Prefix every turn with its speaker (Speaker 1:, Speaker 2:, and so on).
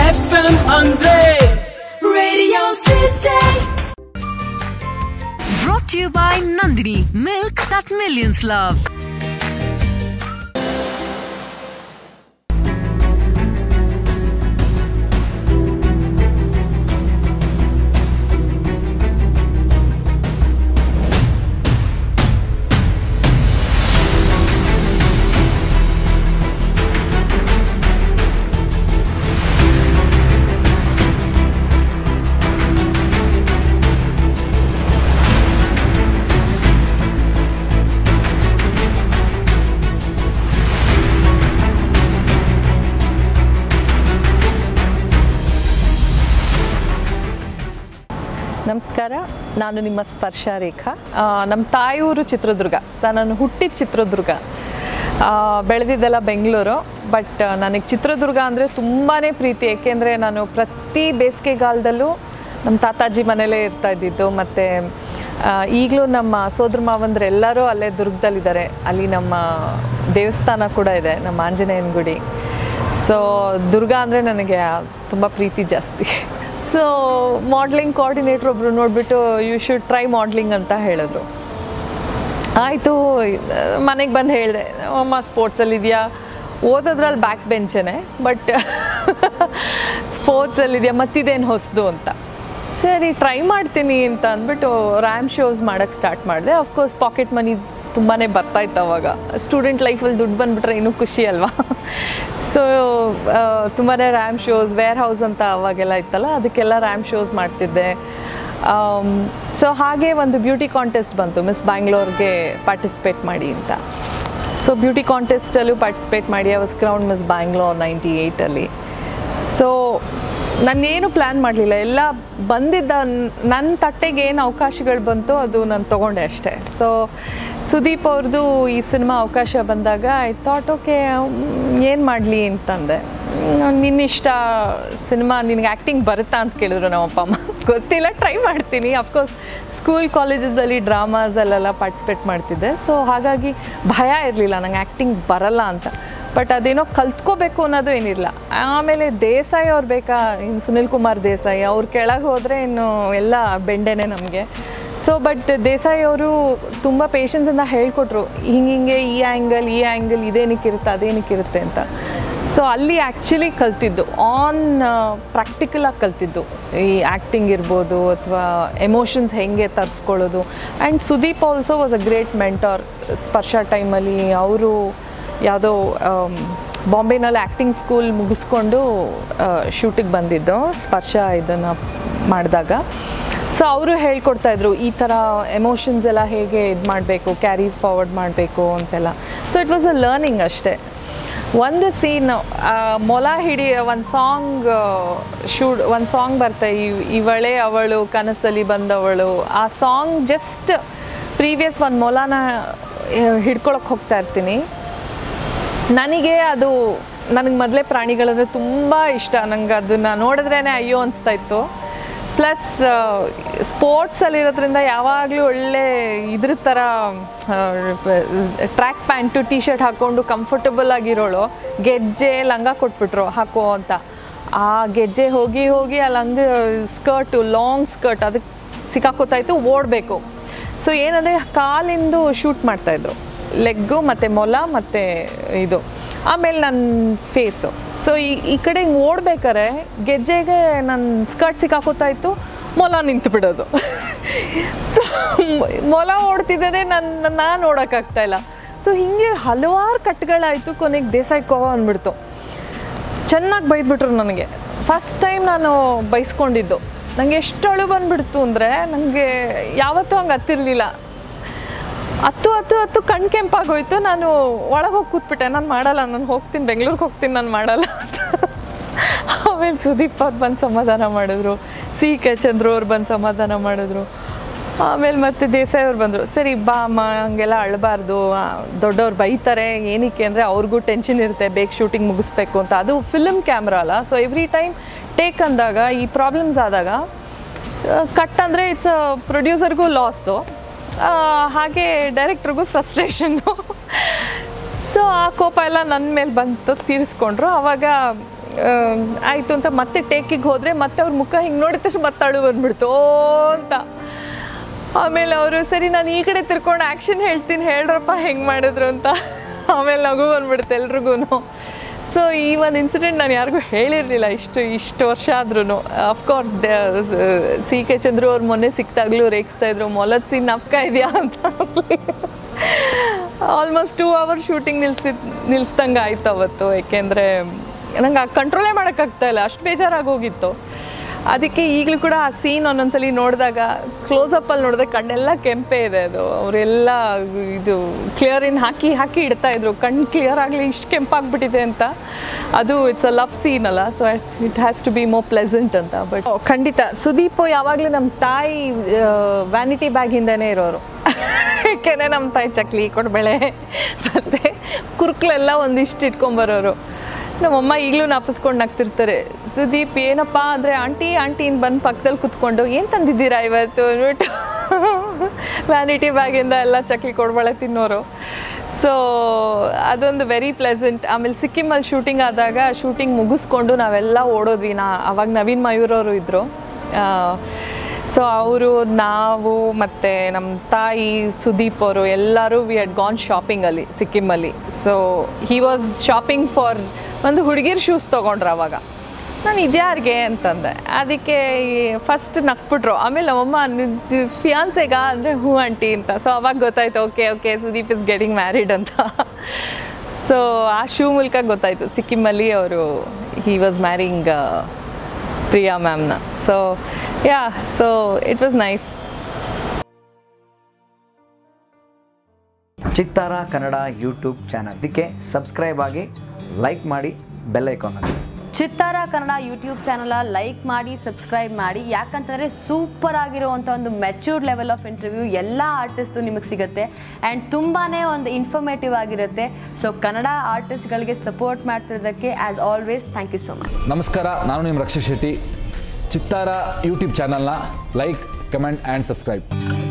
Speaker 1: FM ಅಂದ್ರೆ
Speaker 2: Radio City.
Speaker 3: Brought to you by Nandini, milk that millions love.
Speaker 4: ನಮಸ್ಕಾರ ನಾನು ನಿಮ್ಮ ಸ್ಪರ್ಶ ರೇಖಾ ಆ, ನಮ್ಮ ತಾಯಿಯೂರು ಚಿತ್ರದುರ್ಗ ಸೊ ನಾನು ಹುಟ್ಟಿದ ಚಿತ್ರದುರ್ಗ ಆ, ಬೆಳೆದಿದ್ದೆಲ್ಲ ಬೆಂಗಳೂರು ಬಟ್ ನನಗೆ ಚಿತ್ರದುರ್ಗ ಅಂದರೆ ತುಂಬಾ ಪ್ರೀತಿ ಏಕೆಂದರೆ ನಾನು ಪ್ರತಿ ಬೇಸಿಗೆಗಾಲದಲ್ಲೂ ನಮ್ಮ ತಾತಾಜಿ ಮನೇಲೇ ಇರ್ತಾ ಇದ್ದಿದ್ದು ಮತ್ತು ಈಗಲೂ ನಮ್ಮ ಸೋದರ ಮಾವಂದ್ರೆ ಎಲ್ಲರೂ ಅಲ್ಲೇ ದುರ್ಗದಲ್ಲಿದ್ದಾರೆ ಅಲ್ಲಿ ನಮ್ಮ ದೇವಸ್ಥಾನ ಕೂಡ ಇದೆ ನಮ್ಮ ಆಂಜನೇಯನ ಗುಡಿ ಸೊ ದುರ್ಗ ಅಂದರೆ ನನಗೆ ತುಂಬ ಪ್ರೀತಿ ಜಾಸ್ತಿ ಸೊ ಮಾಡ್ಲಿಂಗ್ ಕೋಆರ್ಡಿನೇಟ್ರ್ ಒಬ್ಬರು ನೋಡಿಬಿಟ್ಟು ಯು ಶುಡ್ ಟ್ರೈ ಮಾಡ್ಲಿಂಗ್ ಅಂತ ಹೇಳಿದ್ರು ಆಯಿತು ಮನೆಗೆ ಬಂದು ಹೇಳಿದೆ ಅಮ್ಮ ಸ್ಪೋರ್ಟ್ಸಲ್ಲಿ ಇದೆಯಾ ಓದೋದ್ರಲ್ಲಿ ಬ್ಯಾಕ್ ಬೆಂಚೇನೆ ಬಟ್ ಸ್ಪೋರ್ಟ್ಸಲ್ಲಿದೆಯಾ ಮತ್ತಿದೇನು ಹೊಸದು ಅಂತ ಸರಿ ಟ್ರೈ ಮಾಡ್ತೀನಿ ಅಂತ ಅಂದ್ಬಿಟ್ಟು ರ್ಯಾಮ್ ಶೋಸ್ ಮಾಡೋಕ್ಕೆ ಸ್ಟಾರ್ಟ್ ಮಾಡಿದೆ ಅಫ್ಕೋರ್ಸ್ ಪಾಕೆಟ್ ಮನಿ ತುಂಬಾ ಬರ್ತಾ ಇತ್ತು ಅವಾಗ ಸ್ಟೂಡೆಂಟ್ ಲೈಫಲ್ಲಿ ದುಡ್ಡು ಬಂದುಬಿಟ್ರೆ ಇನ್ನೂ ಖುಷಿ ಅಲ್ವಾ ಸೊ ತುಂಬಾ ರ್ಯಾಮ್ ಶೋಸ್ ವೇರ್ ಹೌಸ್ ಅಂತ ಅವಾಗೆಲ್ಲ ಇತ್ತಲ್ಲ ಅದಕ್ಕೆಲ್ಲ ರ್ಯಾಮ್ ಶೋಸ್ ಮಾಡ್ತಿದ್ದೆ ಸೊ ಹಾಗೆ ಒಂದು ಬ್ಯೂಟಿ ಕಾಂಟೆಸ್ಟ್ ಬಂತು ಮಿಸ್ ಬ್ಯಾಂಗ್ಳೂರ್ಗೆ ಪಾರ್ಟಿಸಿಪೇಟ್ ಮಾಡಿ ಅಂತ ಸೊ ಬ್ಯೂಟಿ ಕಾಂಟೆಸ್ಟಲ್ಲೂ ಪಾರ್ಟಿಸಿಪೇಟ್ ಮಾಡಿ I was crown miss Bangalore ninety ಏಯ್ಟಲ್ಲಿ ಸೊ ನಾನೇನು ಪ್ಲ್ಯಾನ್ ಮಾಡಲಿಲ್ಲ ಎಲ್ಲ ಬಂದಿದ್ದ ನನ್ನ ತಟ್ಟೆಗೆ ಏನು ಅವಕಾಶಗಳು ಬಂತು ಅದು ನಾನು ತೊಗೊಂಡೆ ಅಷ್ಟೇ ಸೊ ಸುದೀಪ್ ಅವ್ರದ್ದು ಈ ಸಿನಿಮಾ ಅವಕಾಶ ಬಂದಾಗ ಐ ಥಾಟ್ ಓಕೆ ಏನು ಮಾಡಲಿ ಅಂತಂದೆ ನಿನ್ನಿಷ್ಟ ಸಿನಿಮಾ ನಿನಗೆ ಆ್ಯಕ್ಟಿಂಗ್ ಬರುತ್ತಾ ಅಂತ ಕೇಳಿದ್ರು ನಮ್ಮ ಅಪ್ಪ ಅಮ್ಮ ಗೊತ್ತಿಲ್ಲ ಟ್ರೈ ಮಾಡ್ತೀನಿ ಅಫ್ಕೋರ್ಸ್ ಸ್ಕೂಲ್ ಕಾಲೇಜಸಲ್ಲಿ ಡ್ರಾಮಾಸಲ್ಲೆಲ್ಲ ಪಾರ್ಟಿಸಿಪೇಟ್ ಮಾಡ್ತಿದ್ದೆ ಸೊ ಹಾಗಾಗಿ ಭಯ ಇರಲಿಲ್ಲ ನಂಗೆ ಆ್ಯಕ್ಟಿಂಗ್ ಬರಲ್ಲ ಅಂತ ಬಟ್ ಅದೇನೋ ಕಲ್ತ್ಕೋಬೇಕು ಅನ್ನೋದು ಏನಿಲ್ಲ ಆಮೇಲೆ ದೇಸಾಯಿ ಅವ್ರು ಬೇಕಾ ಇನ್ನು ಸುನಿಲ್ ಕುಮಾರ್ ದೇಸಾಯಿ ಅವ್ರ ಕೆಳಗೆ ಹೋದರೆ ಇನ್ನು ಎಲ್ಲ ಬೆಂಡೆನೆ ನಮಗೆ ಸೊ ಬಟ್ ದೇಸಾಯಿ ಅವರು ತುಂಬ ಪೇಷನ್ಸಿಂದ ಹೇಳ್ಕೊಟ್ರು ಹಿಂಗೆ ಹಿಂಗೆ ಈ ಆ್ಯಂಗಲ್ ಈ ಆ್ಯಂಗಲ್ ಇದೇನಕ್ಕಿರುತ್ತೆ ಅದೇನಕ್ಕಿರುತ್ತೆ ಅಂತ ಸೊ ಅಲ್ಲಿ ಆ್ಯಕ್ಚುಲಿ ಕಲ್ತಿದ್ದು ಆನ್ ಪ್ರಾಕ್ಟಿಕಲಾಗಿ ಕಲ್ತಿದ್ದು ಈ ಆ್ಯಕ್ಟಿಂಗ್ ಇರ್ಬೋದು ಅಥವಾ ಎಮೋಷನ್ಸ್ ಹೆಂಗೆ ತರಿಸ್ಕೊಳ್ಳೋದು and Sudeep also was a great mentor Sparsha ಟೈಮಲ್ಲಿ ಅವರು ಯಾವುದೋ ಬಾಂಬೆನಲ್ಲಿ ಆ್ಯಕ್ಟಿಂಗ್ ಸ್ಕೂಲ್ ಮುಗಿಸ್ಕೊಂಡು ಶೂಟಿಗೆ ಬಂದಿದ್ದು ಸ್ಪರ್ಶ ಇದನ್ನು ಮಾಡಿದಾಗ ಸೊ ಅವರು ಹೇಳ್ಕೊಡ್ತಾ ಇದ್ರು ಈ ಥರ ಎಮೋಷನ್ಸ್ ಎಲ್ಲ ಹೇಗೆ ಇದು ಮಾಡಬೇಕು ಕ್ಯಾರಿ ಫಾರ್ವರ್ಡ್ ಮಾಡಬೇಕು ಅಂತೆಲ್ಲ so it was a learning ಅಷ್ಟೇ ಒಂದು ಸೀನ್ ಮೊಲ ಹಿಡಿ ಒಂದು ಸಾಂಗ್ ಶೂಟ್ ಒಂದು ಸಾಂಗ್ ಬರ್ತಾ ಇವ್ ಇವಳೇ ಅವಳು ಕನಸಲ್ಲಿ ಬಂದವಳು ಆ ಸಾಂಗ್ ಜಸ್ಟ್ ಪ್ರೀವಿಯಸ್ ಒಂದು ಮೊಲನ ಹಿಡ್ಕೊಳಕ್ಕೆ ಹೋಗ್ತಾ ಇರ್ತೀನಿ ನನಗೆ ಅದು ನನಗೆ ಮೊದಲೇ ಪ್ರಾಣಿಗಳಂದರೆ ತುಂಬ ಇಷ್ಟ ನಂಗೆ ಅದನ್ನು ನೋಡಿದ್ರೇ ಅಯ್ಯೋ ಅನಿಸ್ತಾ ಇತ್ತು ಪ್ಲಸ್ ಸ್ಪೋರ್ಟ್ಸಲ್ಲಿರೋದ್ರಿಂದ ಯಾವಾಗಲೂ ಒಳ್ಳೆ ಇದ್ರ ಥರ ಟ್ರ್ಯಾಕ್ ಪ್ಯಾಂಟು ಟಿ ಶರ್ಟ್ ಹಾಕ್ಕೊಂಡು ಕಂಫರ್ಟಬಲ್ ಆಗಿರೋಳು ಗೆಜ್ಜೆ ಲಂಗ ಕೊಟ್ಬಿಟ್ರು ಹಾಕೋ ಅಂತ ಆ ಗೆಜ್ಜೆ ಹೋಗಿ ಹೋಗಿ ಆ ಲಂಗ ಸ್ಕರ್ಟು ಲಾಂಗ್ ಸ್ಕರ್ಟ್ ಅದಕ್ಕೆ ಸಿಕ್ಕಾಕೋತಾಯಿತ್ತು ಓಡಬೇಕು ಸೊ ಏನಂದರೆ ಕಾಲಿಂದು ಶೂಟ್ ಮಾಡ್ತಾಯಿದ್ರು ಲೆಗ್ಗು ಮತ್ತು ಮೊಲ ಮತ್ತು ಇದು ಆಮೇಲೆ ನನ್ನ ಫೇಸು ಸೊ ಈ ಈ ಕಡೆ ಹಿಂಗೆ ಓಡ್ಬೇಕಾರೆ ಗೆಜ್ಜೆಗೆ ನನ್ನ ಸ್ಕರ್ಟ್ ಸಿಕ್ಕಾಕೋತಾ ಇತ್ತು ಮೊಲ ನಿಂತು ಬಿಡೋದು ಸೊ ಮೊಲ ಓಡ್ತಿದ್ದರೆ ನನ್ನ ನಾನು ನೋಡೋಕ್ಕಾಗ್ತಾ ಇಲ್ಲ ಸೊ ಹೀಗೆ ಹಲವಾರು ಕಟ್ಗಳಾಯಿತು ಕೊನೆಗೆ ದೇಸಾಯಿ ಕೋವ ಅಂದ್ಬಿಡ್ತು ಚೆನ್ನಾಗಿ ಬೈದ್ಬಿಟ್ರು ನನಗೆ ಫಸ್ಟ್ ಟೈಮ್ ನಾನು ಬೈಸ್ಕೊಂಡಿದ್ದು ನನಗೆ ಎಷ್ಟು ಅಳು ಬಂದ್ಬಿಡ್ತು ಅಂದರೆ ನನಗೆ ಯಾವತ್ತೂ ಹಂಗೆ ಹತ್ತಿರಲಿಲ್ಲ ಹತ್ತು ಹತ್ತು ಹತ್ತು ಕಣ್ ಕೆಂಪಾಗೋಯ್ತು ನಾನು ಒಳಗೆ ಹೋಗಿ ಕೂತ್ಬಿಟ್ಟೆ ನಾನು ಮಾಡಲ್ಲ ನಾನು ಹೋಗ್ತೀನಿ ಬೆಂಗಳೂರಿಗೆ ಹೋಗ್ತೀನಿ ನಾನು ಮಾಡಲ್ಲ ಅಂತ ಆಮೇಲೆ ಸುದೀಪ್ ಅವ್ರು ಬಂದು ಸಮಾಧಾನ ಮಾಡಿದ್ರು ಸಿ ಕೆ ಚಂದ್ರು ಅವ್ರು ಬಂದು ಸಮಾಧಾನ ಮಾಡಿದ್ರು ಆಮೇಲೆ ಮತ್ತೆ ದೇಸಾಯಿ ಅವ್ರು ಬಂದರು ಸರಿ ಬಾ ಅಮ್ಮ ಹಂಗೆಲ್ಲ ಅಳಬಾರ್ದು ದೊಡ್ಡವ್ರು ಬೈತಾರೆ ಏನಕ್ಕೆ ಅಂದರೆ ಅವ್ರಿಗೂ ಟೆನ್ಷನ್ ಇರುತ್ತೆ ಬೇಗ ಶೂಟಿಂಗ್ ಮುಗಿಸ್ಬೇಕು ಅಂತ ಅದು ಫಿಲ್ಮ್ ಕ್ಯಾಮ್ರಾ ಅಲ್ಲ ಸೊ ಎವ್ರಿ ಟೈಮ್ ಟೇಕ್ ಅಂದಾಗ ಈ ಪ್ರಾಬ್ಲಮ್ಸ್ ಆದಾಗ ಕಟ್ ಅಂದರೆ ಇಟ್ಸ್ ಪ್ರೊಡ್ಯೂಸರ್ಗೂ ಲಾಸು ಹಾಗೆ ಡೈರೆಕ್ಟ್ರಿಗೂ ಫ್ರಸ್ಟ್ರೇಷನ್ನು ಸೊ ಆ ಕೋಪ ಎಲ್ಲ ನನ್ನ ಮೇಲೆ ಬಂತು ತೀರಿಸ್ಕೊಂಡ್ರು ಆವಾಗ ಆಯಿತು ಅಂತ ಮತ್ತೆ ಟೇಕಿಗೆ ಹೋದರೆ ಮತ್ತೆ ಅವ್ರ ಮುಖ ಹಿಂಗೆ ನೋಡಿದ ತಕ್ಷಣ ಮತ್ತೆ ಅಳು ಬಂದ್ಬಿಡ್ತು ಓ ಅಂತ ಆಮೇಲೆ ಅವರು ಸರಿ ನಾನು ಈ ಕಡೆ ತಿರ್ಕೊಂಡು ಆ್ಯಕ್ಷನ್ ಹೇಳ್ತೀನಿ ಹೇಳ್ರಪ್ಪ ಹೆಂಗೆ ಮಾಡಿದ್ರು ಅಂತ ಆಮೇಲೆ ನಗು ಬಂದ್ಬಿಡುತ್ತೆ ಎಲ್ರಿಗೂ ಸೊ ಈ ಒಂದು ಇನ್ಸಿಡೆಂಟ್ ನಾನು ಯಾರಿಗೂ ಹೇಳಿರಲಿಲ್ಲ ಇಷ್ಟು ಇಷ್ಟು ವರ್ಷ ಆದ್ರೂ ಅಫ್ಕೋರ್ಸ್ ಸಿ ಕೆ ಚಂದ್ರು ಅವ್ರು ಮೊನ್ನೆ ಸಿಕ್ತಾಗ್ಲೂ ರೇಗಿಸ್ತಾ ಇದ್ರು ಮೊಲದ ಸೀನ್ ನಪ್ಕ ಇದೆಯಾ ಅಂತ ಆಲ್ಮೋಸ್ಟ್ ಟೂ ಅವರ್ ಶೂಟಿಂಗ್ ನಿಲ್ಸಿ ನಿಲ್ಸ್ದಂಗೆ ಆಯ್ತು ಅವತ್ತು ಏಕೆಂದರೆ ನಂಗೆ ಕಂಟ್ರೋಲೇ ಮಾಡೋಕ್ಕಾಗ್ತಾ ಇಲ್ಲ ಅಷ್ಟು ಬೇಜಾರಾಗೋಗಿತ್ತು ಅದಕ್ಕೆ ಈಗಲೂ ಕೂಡ ಆ ಸೀನ್ ಒಂದೊಂದ್ಸಲಿ ನೋಡಿದಾಗ ಕ್ಲೋಸಪ್ಪಲ್ಲಿ ನೋಡಿದ್ರೆ ಕಣ್ಣೆಲ್ಲ ಕೆಂಪೇ ಇದೆ ಅದು ಅವರೆಲ್ಲ ಇದು ಕ್ಲಿಯರ್ ಇನ್ ಹಾಕಿ ಹಾಕಿ ಇಡ್ತಾ ಇದ್ರು ಕಣ್ಣು ಕ್ಲಿಯರ್ ಆಗಲಿ ಇಷ್ಟು ಕೆಂಪಾಗ್ಬಿಟ್ಟಿದೆ ಅಂತ ಅದು ಇಟ್ಸ್ ಅ ಲವ್ ಸೀನ್ ಅಲ್ಲ so it has to be more pleasant ಅಂತ ಬಟ್ ಖಂಡಿತ ಸುದೀಪ್ ಯಾವಾಗಲೂ ನಮ್ಮ ತಾಯಿ ವ್ಯಾನಿಟಿ ಬ್ಯಾಗ್ ಹಿಂದೆನೇ ಇರೋರು ಏಕೆಂದರೆ ನಮ್ಮ ತಾಯಿ ಚಕ್ಲಿ ಕೊಡಬೇಳೆ ಮತ್ತು ಕುರ್ಕ್ಲೆಲ್ಲ ಒಂದಿಷ್ಟು ಇಟ್ಕೊಂಬರೋರು ನಮ್ಮಮ್ಮ ಈಗಲೂ ನಾಪಿಸ್ಕೊಂಡು ನಗ್ತಿರ್ತಾರೆ ಸುದೀಪ್ ಏನಪ್ಪ ಅಂದರೆ ಆಂಟಿ ಆಂಟಿ ಇನ್ನು ಬಂದು ಪಕ್ಕದಲ್ಲಿ ಕುತ್ಕೊಂಡು ಏನು ತಂದಿದ್ದೀರಾ ಇವತ್ತು ಅಂದ್ಬಿಟ್ಟು ವ್ಯಾನಿಟಿ ಬ್ಯಾಗಿಂದ ಎಲ್ಲ ಚಕ್ಲಿ ಕೊಡ್ಬಳೆ ತಿನ್ನೋರು ಸೊ ಅದೊಂದು ವೆರಿ ಪ್ಲೆಸೆಂಟ್ ಆಮೇಲೆ ಸಿಕ್ಕಿಮಲ್ಲಿ ಶೂಟಿಂಗ್ ಆದಾಗ ಶೂಟಿಂಗ್ ಮುಗಿಸ್ಕೊಂಡು ನಾವೆಲ್ಲ ಓಡೋದ್ವಿ ನಾ ಅವಾಗ ನವೀನ್ ಮಯೂರ್ ಅವರು ಇದ್ದರು ಸೊ ಅವರು ನಾವು ಮತ್ತು ನಮ್ಮ ತಾಯಿ ಸುದೀಪ್ ಅವರು ಎಲ್ಲರೂ ವಿ ಹಡ್ ಗಾನ್ ಶಾಪಿಂಗಲ್ಲಿ ಸಿಕ್ಕಿಮಲ್ಲಿ so he was shopping for ಒಂದು ಹುಡುಗಿರ್ ಶೂಸ್ ತೊಗೊಂಡ್ರು ಅವಾಗ ನಾನು ಇದ್ಯಾರಿಗೆ ಅಂತಂದೆ ಅದಕ್ಕೆ ಫಸ್ಟ್ ನಕ್ಬಿಟ್ರು ಆಮೇಲೆ ನಮ್ಮಮ್ಮ ಫಿಯಾನ್ಸೆಗ ಅಂದರೆ ಹೂ ಆಂಟಿ ಅಂತ ಸೊ ಅವಾಗ ಗೊತ್ತಾಯ್ತು okay okay Sudeep is getting married ಅಂತ ಸೊ ಆ ಶೂ ಮೂಲಕ ಗೊತ್ತಾಯಿತು ಸಿಕ್ಕಿಮಲ್ಲಿ ಅವರು ಹಿ ವಾಸ್ ಮ್ಯಾರಿಂಗ್ ಪ್ರಿಯಾ ಮ್ಯಾಮ್ನ so ya so it was nice
Speaker 1: Chittara Kannada YouTube channel ಇದಕ್ಕೆ ಸಬ್ಸ್ಕ್ರೈಬ್ ಆಗಿ ಲೈಕ್ ಮಾಡಿ ಬೆಲ್ ಐಕಾನ್ ಅಲ್ಲಿ
Speaker 5: Chittara Kannada YouTube channel like ಮಾಡಿ ಸಬ್ಸ್ಕ್ರೈಬ್ ಮಾಡಿ ಯಾಕಂತಂದರೆ ಸೂಪರ್ ಆಗಿರುವಂಥ ಒಂದು ಮೆಚ್ಯೂರ್ಡ್ ಲೆವೆಲ್ ಆಫ್ ಇಂಟರ್ವ್ಯೂ ಎಲ್ಲ ಆರ್ಟಿಸ್ಟು ನಿಮಗೆ ಸಿಗುತ್ತೆ ಆ್ಯಂಡ್ ತುಂಬಾ ಒಂದು ಇನ್ಫಾರ್ಮೇಟಿವ್ ಆಗಿರುತ್ತೆ ಸೊ ಕನ್ನಡ ಆರ್ಟಿಸ್ಟ್ಗಳಿಗೆ support ಮಾಡ್ತಿರೋದಕ್ಕೆ as always thank you so much
Speaker 6: ನಮಸ್ಕಾರ ನಾನು ನಿಮ್ಮ ರಕ್ಷಿತ್ ಶೆಟ್ಟಿ ಚಿತ್ತಾರ ಯೂಟ್ಯೂಬ್ ಚಾನಲ್ನ ಲೈಕ್ ಕಮೆಂಟ್ ಆ್ಯಂಡ್ ಸಬ್ಸ್ಕ್ರೈಬ್